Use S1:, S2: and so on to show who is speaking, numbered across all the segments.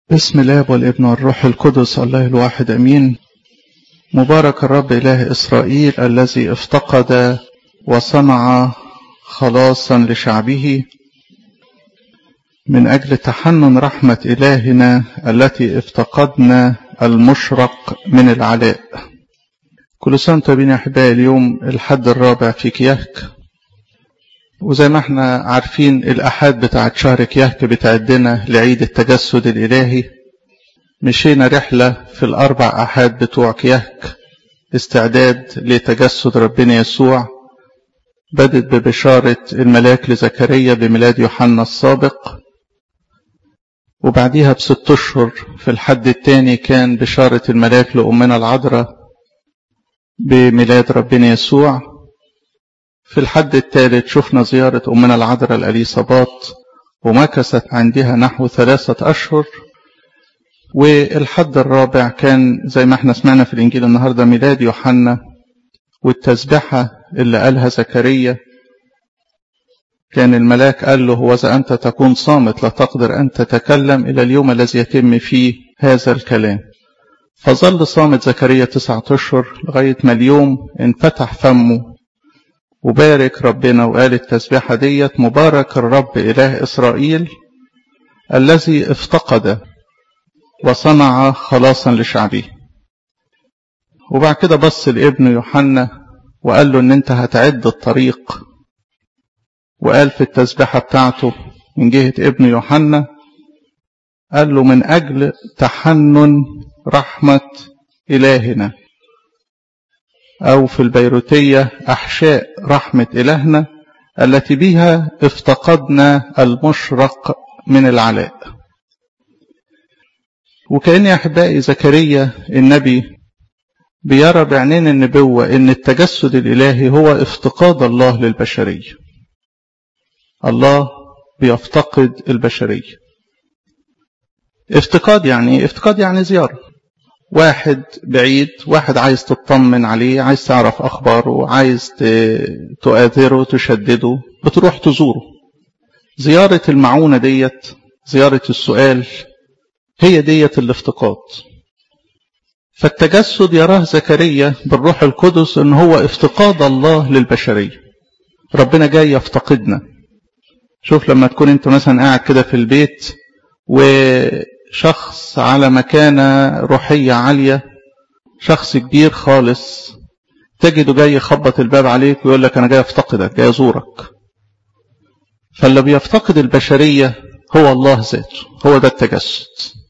S1: بسم الله والابن والروح القدس الله الواحد امين مبارك الرب اله اسرائيل الذي افتقد وصنع خلاصا لشعبه من اجل تحنن رحمه الهنا التي افتقدنا المشرق من العلاء كل سنه وانتم طيبين يا احبائي اليوم الحد الرابع في كيهك وزي ما احنا عارفين الأحاد بتاعت شهر كيهك بتعدنا لعيد التجسد الإلهي مشينا رحلة في الأربع أحاد بتوع كيهك استعداد لتجسد ربنا يسوع بدت ببشارة الملاك لزكريا بميلاد يوحنا السابق وبعديها بست أشهر في الحد الثاني كان بشارة الملاك لأمنا العذراء بميلاد ربنا يسوع في الحد الثالث شفنا زيارة أمنا العذراء الأليصابات ومكثت عندها نحو ثلاثة أشهر والحد الرابع كان زي ما احنا سمعنا في الإنجيل النهاردة ميلاد يوحنا والتسبحة اللي قالها زكريا كان الملاك قال له وإذا أنت تكون صامت لا تقدر أن تتكلم إلى اليوم الذي يتم فيه هذا الكلام فظل صامت زكريا تسعة أشهر لغاية ما اليوم انفتح فمه وبارك ربنا وقال التسبيحة ديت مبارك الرب إله إسرائيل الذي افتقد وصنع خلاصا لشعبه وبعد كده بص لابن يوحنا وقال له ان انت هتعد الطريق وقال في التسبيحة بتاعته من جهة ابن يوحنا قال له من أجل تحنن رحمة إلهنا أو في البيروتية أحشاء رحمة إلهنا التي بها افتقدنا المشرق من العلاء وكأن يا أحبائي زكريا النبي بيرى بعينين النبوة إن التجسد الإلهي هو افتقاد الله للبشرية الله بيفتقد البشرية افتقاد يعني افتقاد يعني زيارة واحد بعيد واحد عايز تطمن عليه عايز تعرف أخباره عايز تؤثره تشدده بتروح تزوره زيارة المعونة ديت زيارة السؤال هي ديت الافتقاد فالتجسد يراه زكريا بالروح القدس ان هو افتقاد الله للبشرية ربنا جاي يفتقدنا شوف لما تكون انت مثلا قاعد كده في البيت و شخص على مكانة روحية عالية شخص كبير خالص تجده جاي يخبط الباب عليك ويقول لك أنا جاي أفتقدك جاي أزورك فاللي بيفتقد البشرية هو الله ذاته هو ده التجسد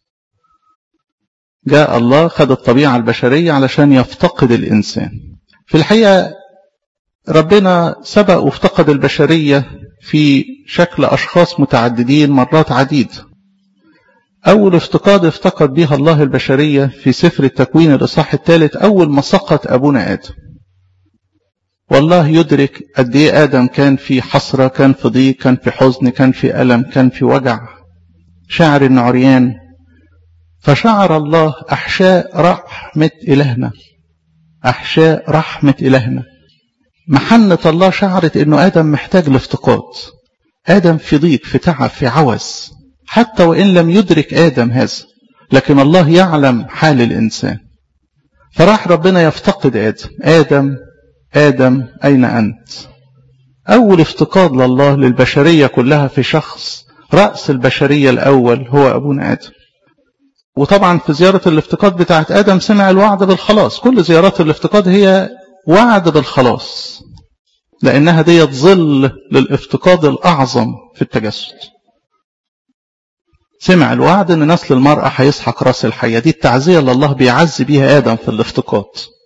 S1: جاء الله خد الطبيعة البشرية علشان يفتقد الإنسان في الحقيقة ربنا سبق وافتقد البشرية في شكل أشخاص متعددين مرات عديدة أول افتقاد افتقد بها الله البشرية في سفر التكوين الإصحاح الثالث أول ما سقط أبونا آدم والله يدرك قد إيه آدم كان في حسرة كان في ضيق كان في حزن كان في ألم كان في وجع شعر إنه عريان فشعر الله أحشاء رحمة إلهنا أحشاء رحمة إلهنا محنة الله شعرت إنه آدم محتاج لافتقاد آدم في ضيق في تعب في عوز حتى وإن لم يدرك آدم هذا لكن الله يعلم حال الإنسان فراح ربنا يفتقد آدم آدم آدم أين أنت أول افتقاد لله للبشرية كلها في شخص رأس البشرية الأول هو أبونا آدم وطبعا في زيارة الافتقاد بتاعت آدم سمع الوعد بالخلاص كل زيارات الافتقاد هي وعد بالخلاص لأنها دي ظل للافتقاد الأعظم في التجسد سمع الوعد ان نسل المرأة هيسحق راس الحية دي التعزية اللي الله بيعزي بيها آدم في الافتقاد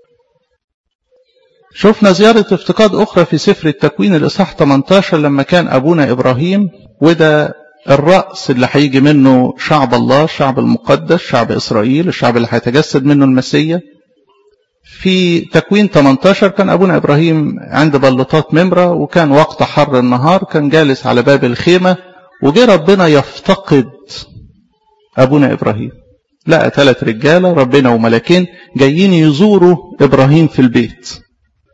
S1: شفنا زيارة افتقاد أخرى في سفر التكوين الإصحاح 18 لما كان أبونا إبراهيم وده الرأس اللي هيجي منه شعب الله الشعب المقدس شعب إسرائيل الشعب اللي هيتجسد منه المسيا في تكوين 18 كان أبونا إبراهيم عند بلطات ممرة وكان وقت حر النهار كان جالس على باب الخيمة وجه ربنا يفتقد أبونا إبراهيم لقى ثلاث رجالة ربنا وملكين جايين يزوروا إبراهيم في البيت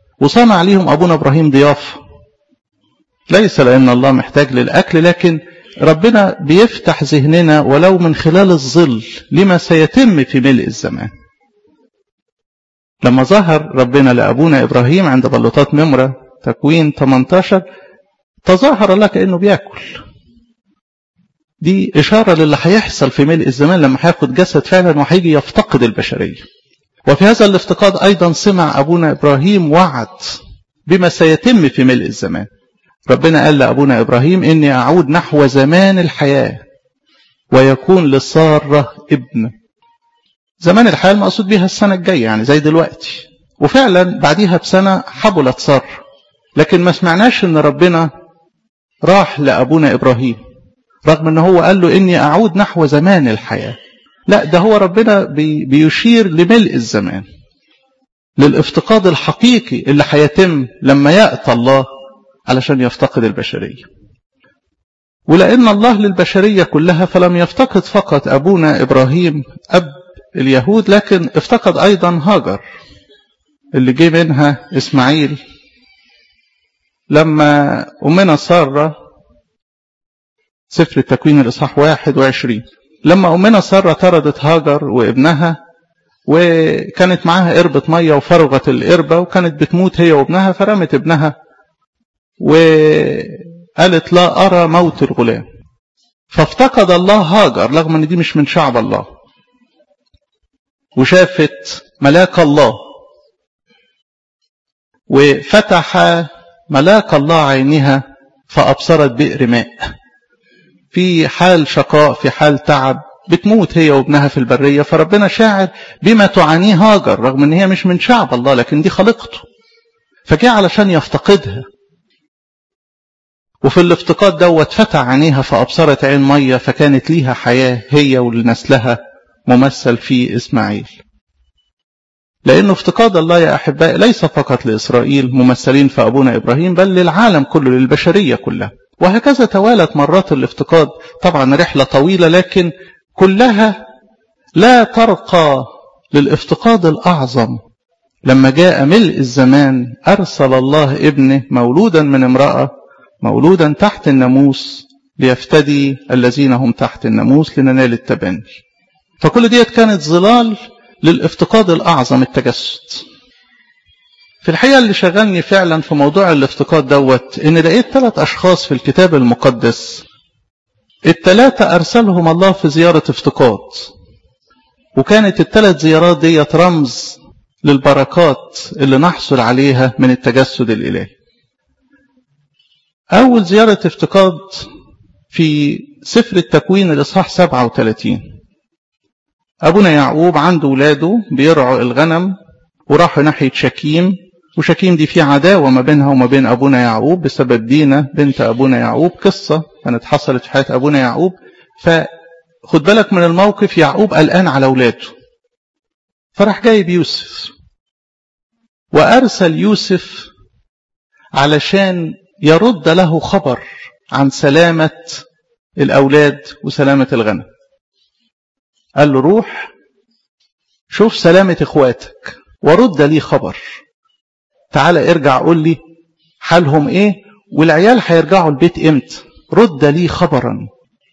S1: وصنع ليهم أبونا إبراهيم ضيافة ليس لأن الله محتاج للأكل لكن ربنا بيفتح ذهننا ولو من خلال الظل لما سيتم في ملء الزمان لما ظهر ربنا لأبونا إبراهيم عند بلوطات ممرة تكوين 18 تظاهر الله كأنه بياكل دي إشارة للي هيحصل في ملء الزمان لما هياخد جسد فعلا وهيجي يفتقد البشرية وفي هذا الافتقاد أيضا سمع أبونا إبراهيم وعد بما سيتم في ملء الزمان ربنا قال لأبونا إبراهيم إني أعود نحو زمان الحياة ويكون لسارة ابن زمان الحياة المقصود بها السنة الجاية يعني زي دلوقتي وفعلا بعديها بسنة حبلت سارة لكن ما سمعناش ان ربنا راح لأبونا إبراهيم رغم ان هو قال له إني أعود نحو زمان الحياة لا ده هو ربنا بي بيشير لملء الزمان للافتقاد الحقيقي اللي هيتم لما يأتى الله علشان يفتقد البشرية ولأن الله للبشرية كلها فلم يفتقد فقط أبونا إبراهيم أب اليهود لكن افتقد أيضا هاجر اللي جه منها إسماعيل لما أمنا سارة سفر التكوين الإصحاح 21 لما أمنا سارة طردت هاجر وابنها وكانت معاها قربة مية وفرغت القربة وكانت بتموت هي وابنها فرمت ابنها وقالت لا أرى موت الغلام فافتقد الله هاجر رغم ان دي مش من شعب الله وشافت ملاك الله وفتح ملاك الله عينها فأبصرت بئر ماء في حال شقاء في حال تعب بتموت هي وابنها في البرية فربنا شاعر بما تعانيه هاجر رغم ان هي مش من شعب الله لكن دي خلقته فجاء علشان يفتقدها وفي الافتقاد دوت فتح عينيها فأبصرت عين مية فكانت ليها حياة هي ولنسلها ممثل في إسماعيل لأنه افتقاد الله يا أحبائي ليس فقط لإسرائيل ممثلين في أبونا إبراهيم بل للعالم كله للبشرية كلها وهكذا توالت مرات الافتقاد طبعا رحلة طويلة لكن كلها لا ترقى للافتقاد الأعظم لما جاء ملء الزمان أرسل الله ابنه مولودا من امرأة مولودا تحت الناموس ليفتدي الذين هم تحت الناموس لننال التبني فكل ديت كانت ظلال للافتقاد الأعظم التجسد في الحقيقة اللي شغلني فعلا في موضوع الافتقاد دوت إن لقيت ثلاث أشخاص في الكتاب المقدس الثلاثة أرسلهم الله في زيارة افتقاد وكانت الثلاث زيارات ديت رمز للبركات اللي نحصل عليها من التجسد الإلهي أول زيارة افتقاد في سفر التكوين الإصحاح 37 أبونا يعقوب عنده ولاده بيرعوا الغنم وراحوا ناحية شكيم وشكيم دي في عداوة ما بينها وما بين أبونا يعقوب بسبب دينا بنت أبونا يعقوب قصة كانت حصلت في حياة أبونا يعقوب فخد بالك من الموقف يعقوب قلقان على ولاده فراح جايب يوسف وأرسل يوسف علشان يرد له خبر عن سلامة الأولاد وسلامة الغنم قال له روح شوف سلامة إخواتك ورد لي خبر تعال ارجع قول لي حالهم ايه والعيال هيرجعوا البيت امتى رد لي خبرا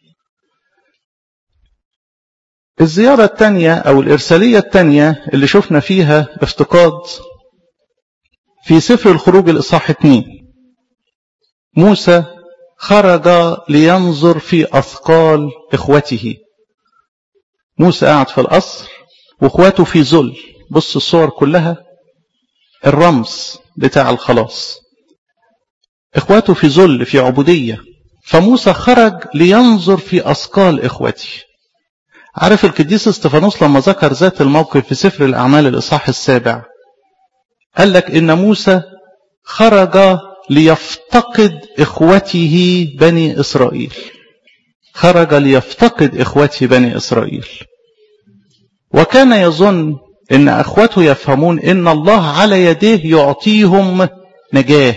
S1: الزيارة الثانية أو الإرسالية الثانية اللي شفنا فيها افتقاد في سفر الخروج الإصحاح 2 موسى خرج لينظر في أثقال إخوته موسى قاعد في القصر واخواته في ذل بص الصور كلها الرمز بتاع الخلاص اخواته في ذل في عبودية فموسى خرج لينظر في أثقال إخوته عارف القديس استفانوس لما ذكر ذات الموقف في سفر الأعمال الإصحاح السابع قال لك إن موسى خرج ليفتقد إخوته بني إسرائيل خرج ليفتقد إخوته بني إسرائيل وكان يظن إن أخوته يفهمون إن الله على يديه يعطيهم نجاة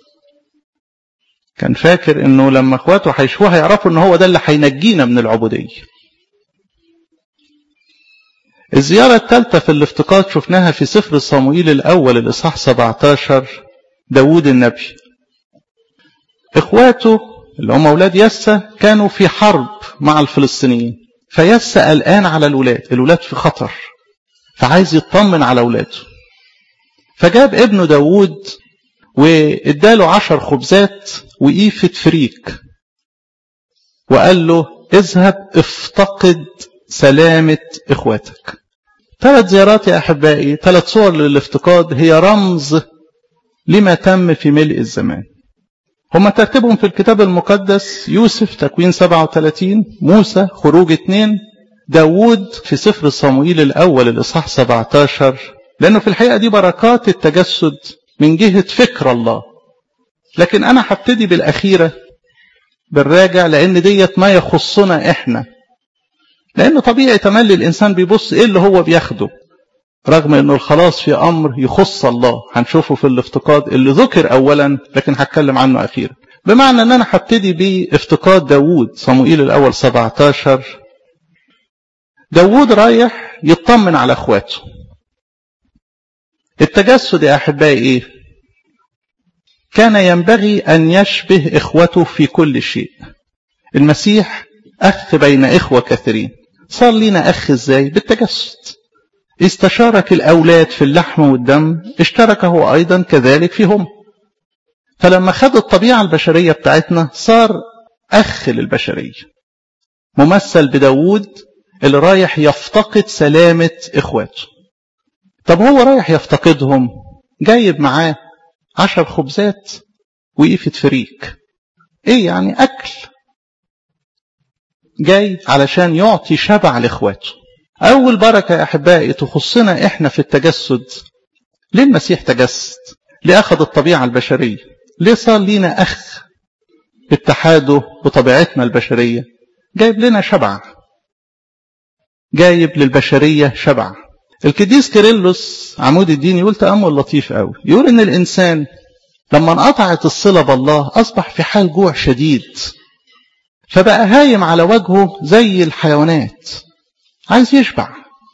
S1: كان فاكر إنه لما أخواته هيشوفوها يعرفوا إن هو ده اللي هينجينا من العبودية الزيارة الثالثة في الافتقاد شفناها في سفر صموئيل الأول الإصحاح 17 داود النبي إخواته اللي هم أولاد يسى كانوا في حرب مع الفلسطينيين فيسى قلقان على الولاد الولاد في خطر فعايز يطمن على اولاده فجاب ابنه داوود واداله عشر خبزات وقيفة فريك وقال له اذهب افتقد سلامة اخواتك ثلاث زيارات يا احبائي ثلاث صور للافتقاد هي رمز لما تم في ملء الزمان هم ترتيبهم في الكتاب المقدس يوسف تكوين 37 موسى خروج 2 داوود في سفر صموئيل الأول الإصحاح 17 لأنه في الحقيقة دي بركات التجسد من جهة فكر الله لكن أنا هبتدي بالأخيرة بالراجع لأن ديت ما يخصنا إحنا لأن طبيعي تملي الإنسان بيبص إيه اللي هو بياخده رغم أنه الخلاص في أمر يخص الله هنشوفه في الافتقاد اللي ذكر أولا لكن هتكلم عنه أخيرا بمعنى أن أنا هبتدي بافتقاد داوود صموئيل الأول 17 داوود رايح يطمن على أخواته التجسد يا أحبائي إيه كان ينبغي أن يشبه إخوته في كل شيء المسيح أخ بين إخوة كثيرين صار لنا أخ إزاي بالتجسد استشارك الأولاد في اللحم والدم اشترك هو أيضا كذلك فيهم فلما خد الطبيعة البشرية بتاعتنا صار أخ للبشرية ممثل بداود اللي رايح يفتقد سلامة إخواته طب هو رايح يفتقدهم جايب معاه عشر خبزات وقيفة فريك ايه يعني أكل جاي علشان يعطي شبع لإخواته أول بركة يا أحبائي تخصنا إحنا في التجسد ليه المسيح تجسد ليه أخذ الطبيعة البشرية ليه صار لينا أخ باتحاده بطبيعتنا البشرية جايب لنا شبع جايب للبشرية شبع القديس كيرلس عمود الدين يقول تأمل لطيف قوي يقول إن الإنسان لما انقطعت الصلة بالله أصبح في حال جوع شديد فبقى هايم على وجهه زي الحيوانات عايز يشبع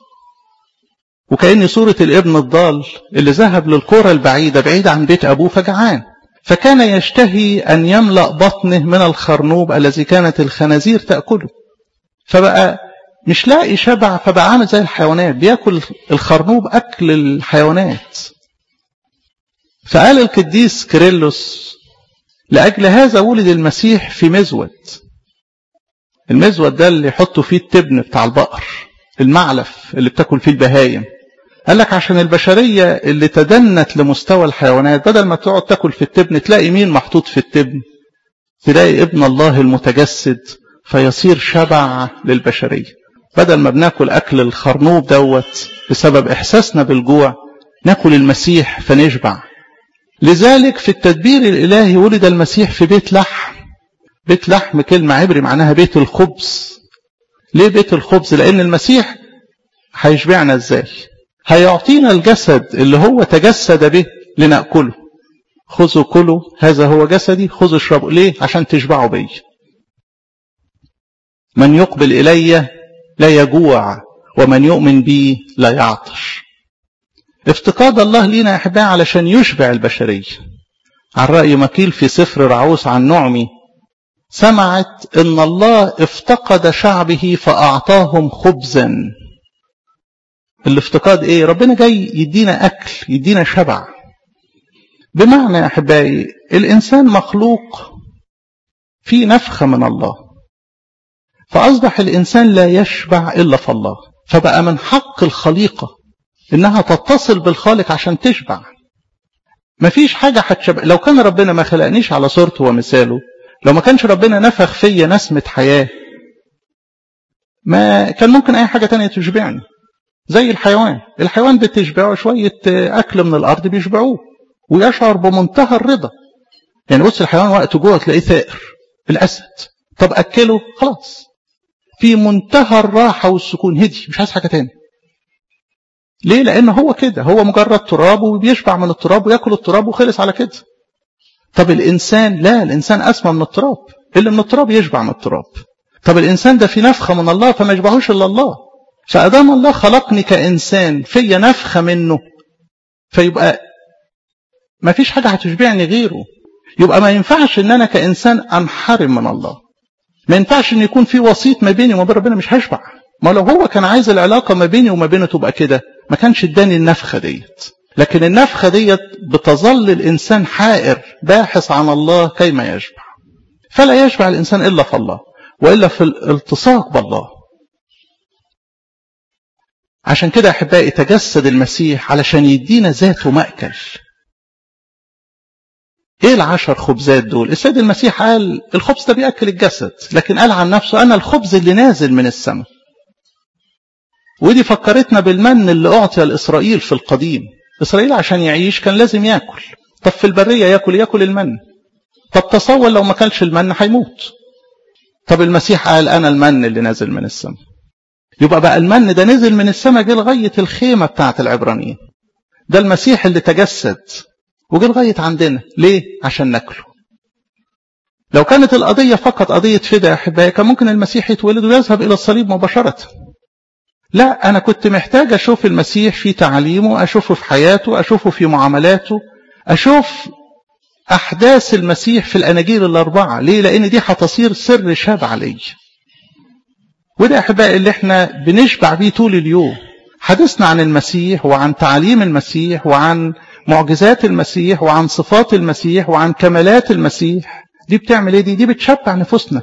S1: وكأن صورة الابن الضال اللي ذهب للقرى البعيدة بعيد عن بيت أبوه فجعان فكان يشتهي أن يملأ بطنه من الخرنوب الذي كانت الخنازير تأكله فبقى مش لاقي شبع فبقى عامل زي الحيوانات بياكل الخرنوب أكل الحيوانات فقال القديس كيرلس لأجل هذا ولد المسيح في مزود المزود ده اللي يحطوا فيه التبن بتاع البقر المعلف اللي بتاكل فيه البهايم قال لك عشان البشرية اللي تدنت لمستوى الحيوانات بدل ما تقعد تاكل في التبن تلاقي مين محطوط في التبن تلاقي ابن الله المتجسد فيصير شبع للبشرية بدل ما بناكل أكل الخرنوب دوت بسبب إحساسنا بالجوع ناكل المسيح فنشبع لذلك في التدبير الإلهي ولد المسيح في بيت لحم بيت لحم كلمة عبري معناها بيت الخبز ليه بيت الخبز لأن المسيح هيشبعنا ازاي هيعطينا الجسد اللي هو تجسد به لنأكله خذوا كلوا هذا هو جسدي خذوا اشربوا ليه عشان تشبعوا بي من يقبل إلي لا يجوع ومن يؤمن بي لا يعطش افتقاد الله لينا يا احبائي علشان يشبع البشرية عن رأي مكيل في سفر رعوس عن نعمي سمعت ان الله افتقد شعبه فاعطاهم خبزا الافتقاد ايه ربنا جاي يدينا اكل يدينا شبع بمعنى يا احبائي الانسان مخلوق في نفخه من الله فاصبح الانسان لا يشبع الا في الله فبقى من حق الخليقه انها تتصل بالخالق عشان تشبع مفيش حاجه هتشبع لو كان ربنا ما خلقنيش على صورته ومثاله لو ما كانش ربنا نفخ فيا نسمة حياة ما كان ممكن أي حاجة تانية تشبعني زي الحيوان الحيوان بتشبعه شوية أكل من الأرض بيشبعوه ويشعر بمنتهى الرضا يعني بص الحيوان وقت جوه تلاقيه ثائر الأسد طب أكله خلاص في منتهى الراحة والسكون هدي مش عايز حاجة تاني ليه لأن هو كده هو مجرد تراب وبيشبع من التراب ويأكل التراب وخلص على كده طب الإنسان لا الإنسان أسمى من التراب اللي من التراب يشبع من التراب طب الإنسان ده في نفخة من الله فما يشبعوش إلا الله فأدام الله خلقني كإنسان فيا نفخة منه فيبقى ما فيش حاجة هتشبعني غيره يبقى ما ينفعش ان انا كانسان انحرم من الله ما ينفعش ان يكون في وسيط ما بيني وما بين ربنا مش هشبع ما لو هو كان عايز العلاقه ما بيني وما بينه تبقى كده ما كانش اداني النفخه ديت لكن النفخه ديت بتظل الانسان حائر باحث عن الله كيما يشبع فلا يشبع الانسان الا في الله والا في الالتصاق بالله عشان كده احبائي تجسد المسيح علشان يدينا ذاته ماكل ايه العشر خبزات دول السيد المسيح قال الخبز ده بياكل الجسد لكن قال عن نفسه انا الخبز اللي نازل من السماء ودي فكرتنا بالمن اللي اعطي لاسرائيل في القديم اسرائيل عشان يعيش كان لازم ياكل طب في البريه ياكل ياكل المن طب تصور لو ما كلش المن هيموت طب المسيح قال انا المن اللي نازل من السماء يبقى بقى المن ده نزل من السماء جه لغايه الخيمه بتاعه العبرانيين ده المسيح اللي تجسد وجه لغايه عندنا ليه عشان ناكله لو كانت القضيه فقط قضيه فدا يا احبائي كان ممكن المسيح يتولد ويذهب الى الصليب مباشره لا انا كنت محتاج اشوف المسيح في تعليمه اشوفه في حياته اشوفه في معاملاته اشوف احداث المسيح في الاناجيل الاربعه ليه لان دي هتصير سر شاب علي وده احبائي اللي احنا بنشبع بيه طول اليوم حدثنا عن المسيح وعن تعليم المسيح وعن معجزات المسيح وعن صفات المسيح وعن كمالات المسيح دي بتعمل ايه دي دي بتشبع نفوسنا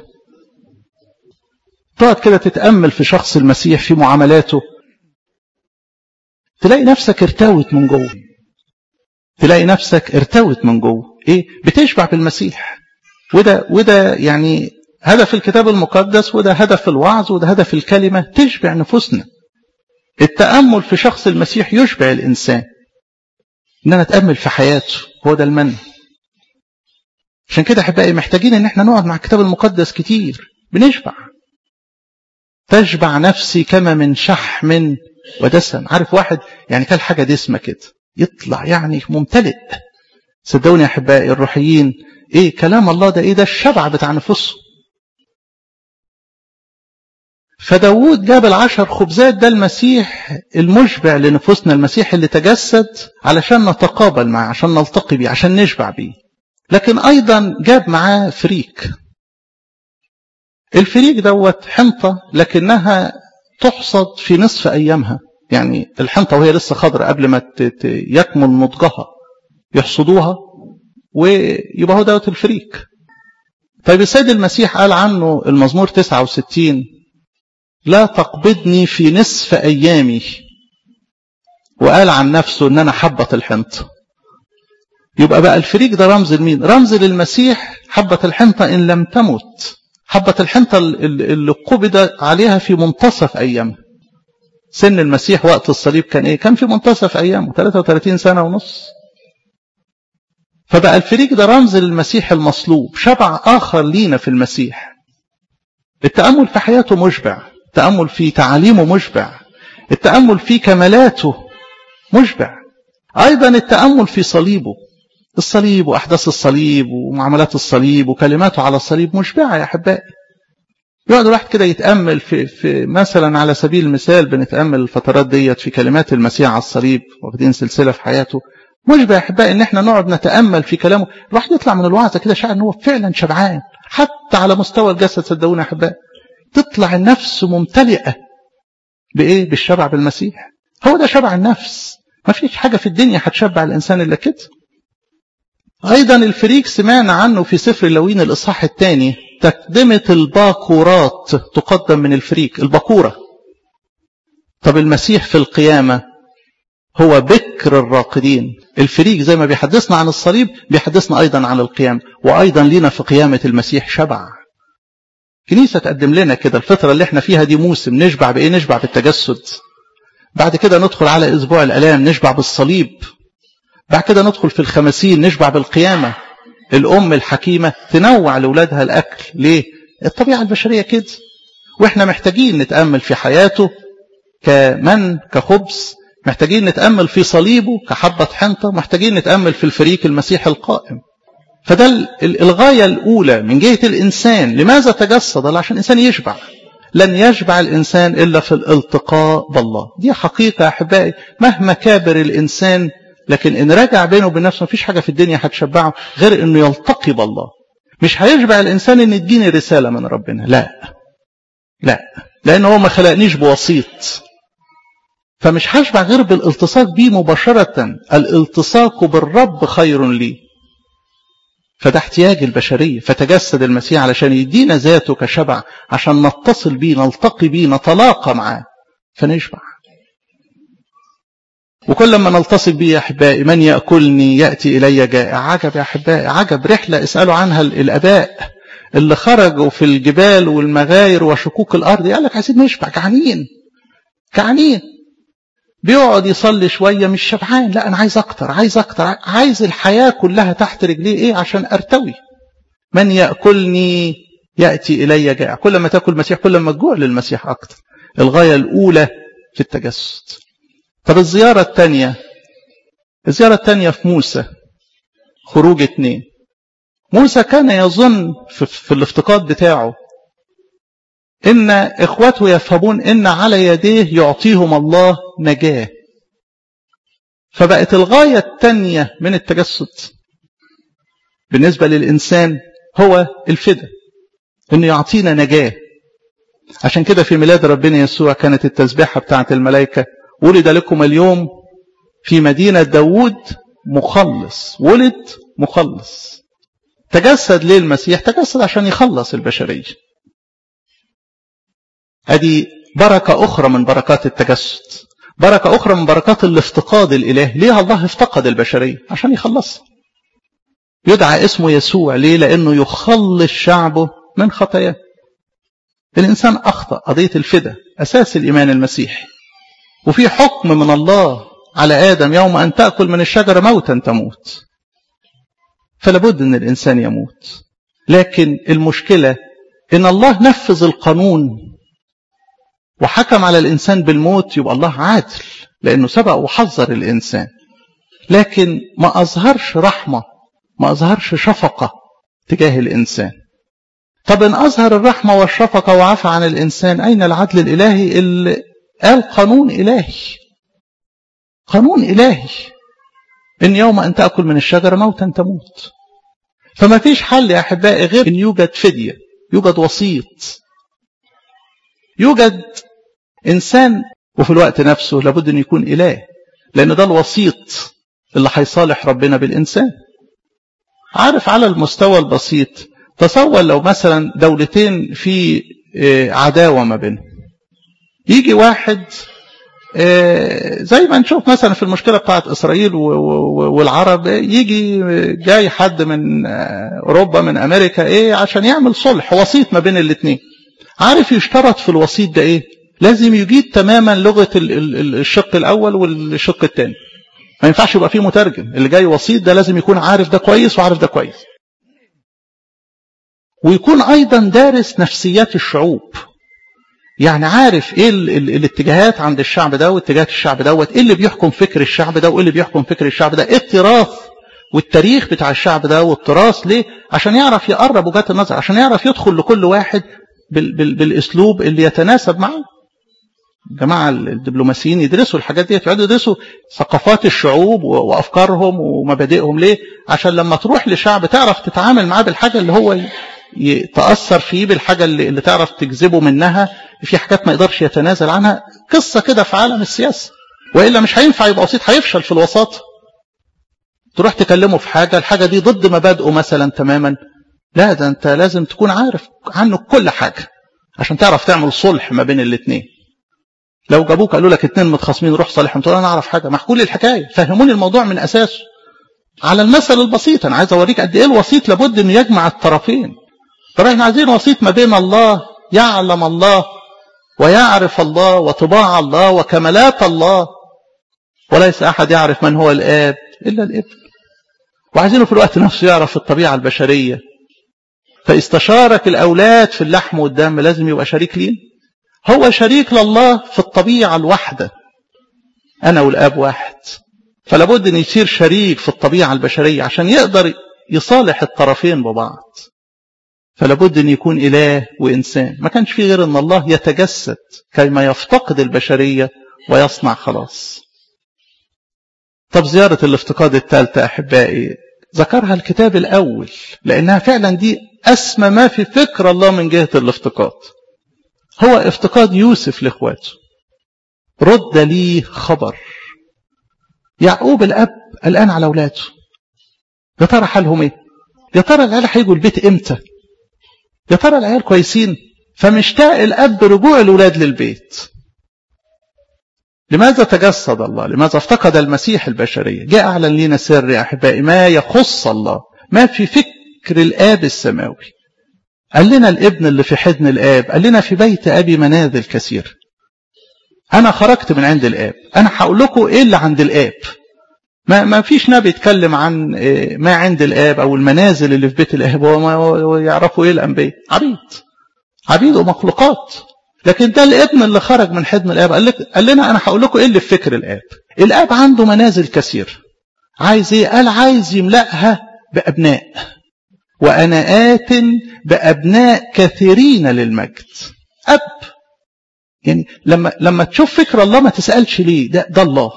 S1: تقعد كده تتامل في شخص المسيح في معاملاته تلاقي نفسك ارتوت من جوه تلاقي نفسك ارتوت من جوه ايه بتشبع بالمسيح وده وده يعني هدف الكتاب المقدس وده هدف الوعظ وده هدف الكلمه تشبع نفوسنا التامل في شخص المسيح يشبع الانسان ان انا اتامل في حياته هو ده المن عشان كده احبائي محتاجين ان احنا نقعد مع الكتاب المقدس كتير بنشبع تشبع نفسي كما من شحم ودسم عارف واحد يعني كان حاجه دسمه كده يطلع يعني ممتلئ صدقوني يا احبائي الروحيين ايه كلام الله ده ايه ده الشبع بتاع نفسه فداود جاب العشر خبزات ده المسيح المشبع لنفوسنا المسيح اللي تجسد علشان نتقابل معاه عشان نلتقي بيه عشان نشبع بيه لكن ايضا جاب معاه فريك الفريك دوت حنطة لكنها تحصد في نصف ايامها يعني الحنطة وهي لسه خضراء قبل ما يكمل نضجها يحصدوها ويبقى هو دوت الفريك طيب السيد المسيح قال عنه المزمور 69 لا تقبضني في نصف أيامي وقال عن نفسه ان انا حبة الحنطة يبقى بقى الفريق ده رمز لمين رمز للمسيح حبة الحنطة ان لم تمت حبة الحنطة اللي قبض عليها في منتصف ايامها سن المسيح وقت الصليب كان ايه كان في منتصف ايامه 33 سنة ونص فبقى الفريق ده رمز للمسيح المصلوب شبع اخر لينا في المسيح التأمل في حياته مشبع التأمل في تعاليمه مشبع التأمل في كمالاته مشبع أيضا التأمل في صليبه الصليب وأحداث الصليب ومعاملات الصليب وكلماته على الصليب مشبعة يا أحبائي يقعد الواحد كده يتأمل في, في مثلا على سبيل المثال بنتأمل الفترات ديت في كلمات المسيح على الصليب واخدين سلسلة في حياته مشبع يا أحبائي إن احنا نقعد نتأمل في كلامه الواحد يطلع من الوعظة كده شاعر إن هو فعلا شبعان حتى على مستوى الجسد صدقوني يا أحبائي تطلع النفس ممتلئة بإيه؟ بالشبع بالمسيح هو ده شبع النفس ما فيش حاجة في الدنيا هتشبع الإنسان إلا كده أيضا الفريق سمعنا عنه في سفر اللوين الإصحاح الثاني تقدمة الباكورات تقدم من الفريق الباكورة طب المسيح في القيامة هو بكر الراقدين الفريق زي ما بيحدثنا عن الصليب بيحدثنا أيضا عن القيامة وأيضا لنا في قيامة المسيح شبع كنيسة تقدم لنا كده الفترة اللي احنا فيها دي موسم نشبع بإيه نشبع بالتجسد بعد كده ندخل على أسبوع الألام نشبع بالصليب بعد كده ندخل في الخمسين نشبع بالقيامة الأم الحكيمة تنوع لأولادها الأكل ليه؟ الطبيعة البشرية كده وإحنا محتاجين نتأمل في حياته كمن كخبز محتاجين نتأمل في صليبه كحبة حنطة محتاجين نتأمل في الفريق المسيح القائم فده الغاية الأولى من جهة الإنسان لماذا تجسد الله عشان الإنسان يشبع لن يشبع الإنسان إلا في الالتقاء بالله دي حقيقة يا أحبائي مهما كابر الإنسان لكن إن رجع بينه وبين نفسه مفيش حاجة في الدنيا هتشبعه غير إنه يلتقي بالله مش هيشبع الإنسان إن يديني رسالة من ربنا لا لا لأن هو ما خلقنيش بوسيط فمش هشبع غير بالالتصاق بيه مباشرة الالتصاق بالرب خير لي فده احتياج البشرية فتجسد المسيح علشان يدينا ذاته كشبع عشان نتصل بيه نلتقي بيه نتلاقى معاه فنشبع وكل ما نلتصق بيه يا أحبائي من يأكلني يأتي إلي جائع عجب يا أحبائي عجب رحلة اسألوا عنها الآباء اللي خرجوا في الجبال والمغاير وشكوك الأرض قال لك عايزين نشبع جعانين جعانين بيقعد يصلي شوية مش شبعان لا أنا عايز أكتر عايز أكتر عايز الحياة كلها تحت رجليه إيه عشان أرتوي من يأكلني يأتي إلي جائع كل ما تأكل المسيح كل ما تجوع للمسيح أكتر الغاية الأولى في التجسد طب الزيارة الثانية الزيارة الثانية في موسى خروج اتنين موسى كان يظن في, في الافتقاد بتاعه إن إخوته يفهمون إن على يديه يعطيهم الله نجاة فبقت الغاية الثانية من التجسد بالنسبة للإنسان هو الفدا إنه يعطينا نجاة عشان كده في ميلاد ربنا يسوع كانت التسبيحة بتاعت الملائكة ولد لكم اليوم في مدينة داود مخلص ولد مخلص تجسد ليه المسيح تجسد عشان يخلص البشرية هذه بركة أخرى من بركات التجسد بركة أخرى من بركات الافتقاد الإله ليه الله افتقد البشرية عشان يخلصها يدعى اسمه يسوع ليه لأنه يخلص شعبه من خطاياه الإنسان أخطأ قضية الفدا أساس الإيمان المسيحي وفي حكم من الله على آدم يوم أن تأكل من الشجرة موتا تموت فلابد أن الإنسان يموت لكن المشكلة إن الله نفذ القانون وحكم على الإنسان بالموت يبقى الله عادل لأنه سبق وحذر الإنسان لكن ما أظهرش رحمة ما أظهرش شفقة تجاه الإنسان طب إن أظهر الرحمة والشفقة وعفى عن الإنسان أين العدل الإلهي اللي قال قانون إلهي قانون إلهي إن يوم أن تأكل من الشجرة موتا تموت فما فيش حل يا أحبائي غير أن يوجد فدية يوجد وسيط يوجد إنسان وفي الوقت نفسه لابد أن يكون إله لأن ده الوسيط اللي هيصالح ربنا بالإنسان عارف على المستوى البسيط تصور لو مثلا دولتين في عداوة ما بينهم يجي واحد زي ما نشوف مثلا في المشكلة بتاعت إسرائيل والعرب يجي جاي حد من أوروبا من أمريكا إيه عشان يعمل صلح وسيط ما بين الاثنين عارف يشترط في الوسيط ده إيه لازم يجيد تماما لغة الشق الأول والشق الثاني ما ينفعش يبقى فيه مترجم اللي جاي وسيط ده لازم يكون عارف ده كويس وعارف ده كويس ويكون أيضا دارس نفسيات الشعوب يعني عارف ايه ال ال الاتجاهات عند الشعب ده واتجاهات الشعب دوت ايه اللي بيحكم فكر الشعب ده وايه اللي بيحكم فكر الشعب ده ايه التراث والتاريخ بتاع الشعب ده والتراث ليه عشان يعرف يقرب وجهات النظر عشان يعرف يدخل لكل واحد بال بال بالاسلوب اللي يتناسب معه جماعة الدبلوماسيين يدرسوا الحاجات دي يقعدوا يدرسوا ثقافات الشعوب وافكارهم ومبادئهم ليه عشان لما تروح لشعب تعرف تتعامل معاه بالحاجة اللي هو يتأثر فيه بالحاجة اللي, اللي تعرف تجذبه منها في حاجات ما يقدرش يتنازل عنها قصة كده في عالم السياسة وإلا مش هينفع يبقى وسيط هيفشل في الوساطة تروح تكلمه في حاجة الحاجة دي ضد مبادئه مثلا تماما لا ده انت لازم تكون عارف عنه كل حاجة عشان تعرف تعمل صلح ما بين الاثنين لو جابوك قالوا لك اتنين متخاصمين روح صالحهم تقول انا اعرف حاجة محكوا لي الحكاية فهموني الموضوع من اساسه على المثل البسيط انا عايز اوريك قد ايه الوسيط لابد انه يجمع الطرفين طب احنا عايزين وسيط ما بين الله يعلم الله ويعرف الله وطباع الله وكمالات الله وليس أحد يعرف من هو الآب إلا الابن وعايزينه في الوقت نفسه يعرف الطبيعة البشرية فاستشارك الأولاد في اللحم والدم لازم يبقى شريك لين هو شريك لله في الطبيعة الواحدة أنا والآب واحد فلابد أن يصير شريك في الطبيعة البشرية عشان يقدر يصالح الطرفين ببعض فلابد أن يكون إله وإنسان ما كانش فيه غير أن الله يتجسد كيما يفتقد البشرية ويصنع خلاص طب زيارة الافتقاد الثالثة أحبائي ذكرها الكتاب الأول لأنها فعلا دي أسمى ما في فكر الله من جهة الافتقاد هو افتقاد يوسف لإخواته رد لي خبر يعقوب الأب الآن على أولاده يا ترى حالهم إيه يا ترى العيال هيجوا البيت إمتى يا ترى العيال كويسين فمشتاق الأب رجوع الأولاد للبيت لماذا تجسد الله لماذا افتقد المسيح البشرية جاء أعلن لنا سر يا أحبائي ما يخص الله ما في فكر الآب السماوي قال لنا الابن اللي في حضن الآب قال لنا في بيت أبي منازل كثير أنا خرجت من عند الآب أنا هقول لكم إيه اللي عند الآب ما ما فيش نبي يتكلم عن ما عند الآب أو المنازل اللي في بيت الآب هو يعرفوا إيه الأنبياء عبيد عبيد ومخلوقات لكن ده الابن اللي خرج من حضن الاب قال, لك قال لنا انا هقول لكم ايه اللي في فكر الاب الاب عنده منازل كثير عايز ايه قال عايز يملاها بابناء وانا ات بابناء كثيرين للمجد اب يعني لما لما تشوف فكر الله ما تسالش ليه ده ده الله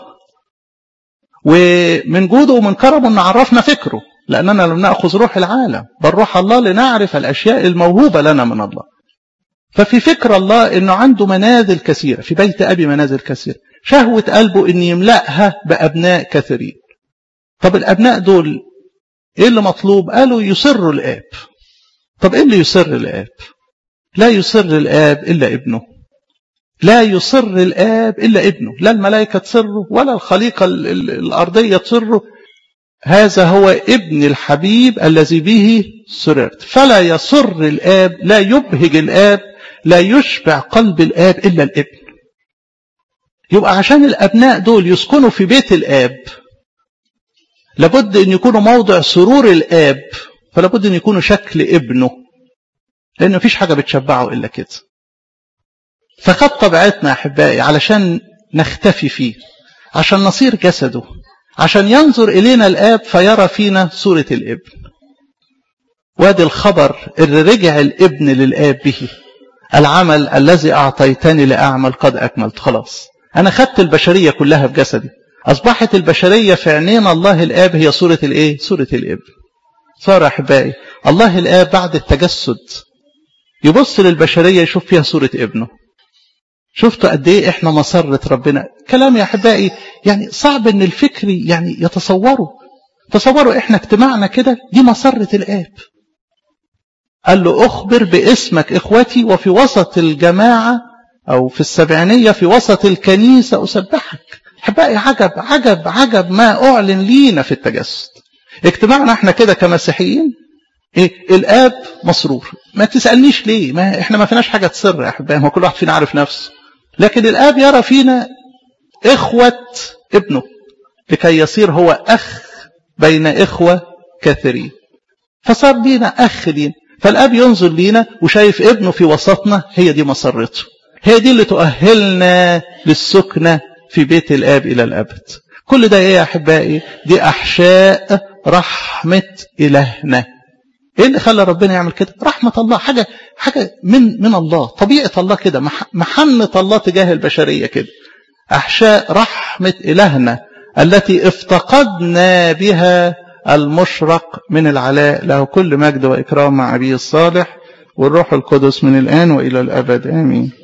S1: ومن جوده ومن كرمه ان عرفنا فكره لاننا لم ناخذ روح العالم بل روح الله لنعرف الاشياء الموهوبه لنا من الله ففي فكر الله انه عنده منازل كثيره في بيت ابي منازل كثيره شهوه قلبه ان يملاها بابناء كثيرين طب الابناء دول ايه اللي مطلوب قالوا يسر الاب طب ايه اللي يسر الاب لا يسر الاب الا ابنه لا يسر الاب الا ابنه لا الملائكه تسره ولا الخليقه الارضيه تسره هذا هو ابن الحبيب الذي به سررت فلا يسر الاب لا يبهج الاب لا يشبع قلب الآب إلا الابن يبقى عشان الأبناء دول يسكنوا في بيت الآب لابد أن يكونوا موضع سرور الآب فلابد أن يكونوا شكل ابنه لأن مفيش حاجة بتشبعه إلا كده فقد طبيعتنا أحبائي علشان نختفي فيه عشان نصير جسده عشان ينظر إلينا الآب فيرى فينا صورة الابن وادي الخبر اللي رجع الابن للآب به العمل الذي أعطيتني لأعمل قد أكملت خلاص أنا خدت البشرية كلها في جسدي أصبحت البشرية في عينين الله الآب هي صورة الإيه؟ صورة الابن صار أحبائي الله الآب بعد التجسد يبص للبشرية يشوف فيها صورة ابنه شفتوا قد ايه احنا مسرة ربنا كلام يا احبائي يعني صعب ان الفكر يعني يتصوروا تصوروا احنا اجتماعنا كده دي مسرة الاب قال له اخبر باسمك اخوتي وفي وسط الجماعة او في السبعينية في وسط الكنيسة اسبحك احبائي عجب عجب عجب ما اعلن لينا في التجسد اجتماعنا احنا كده كمسيحيين ايه الاب مسرور ما تسالنيش ليه ما احنا ما فيناش حاجه تسر يا احبائي هو كل واحد فينا عارف نفسه لكن الاب يرى فينا اخوه ابنه لكي يصير هو اخ بين اخوه كثيرين فصار لينا اخ لينا فالاب ينظر لينا وشايف ابنه في وسطنا هي دي مسرته هي دي اللي تؤهلنا للسكنه في بيت الاب الى الابد كل ده ايه يا احبائي دي احشاء رحمه الهنا ايه اللي خلى ربنا يعمل كده رحمه الله حاجه حاجه من من الله طبيعه الله كده محنه الله تجاه البشريه كده احشاء رحمه الهنا التي افتقدنا بها المشرق من العلاء له كل مجد واكرام مع ابيه الصالح والروح القدس من الان والى الابد امين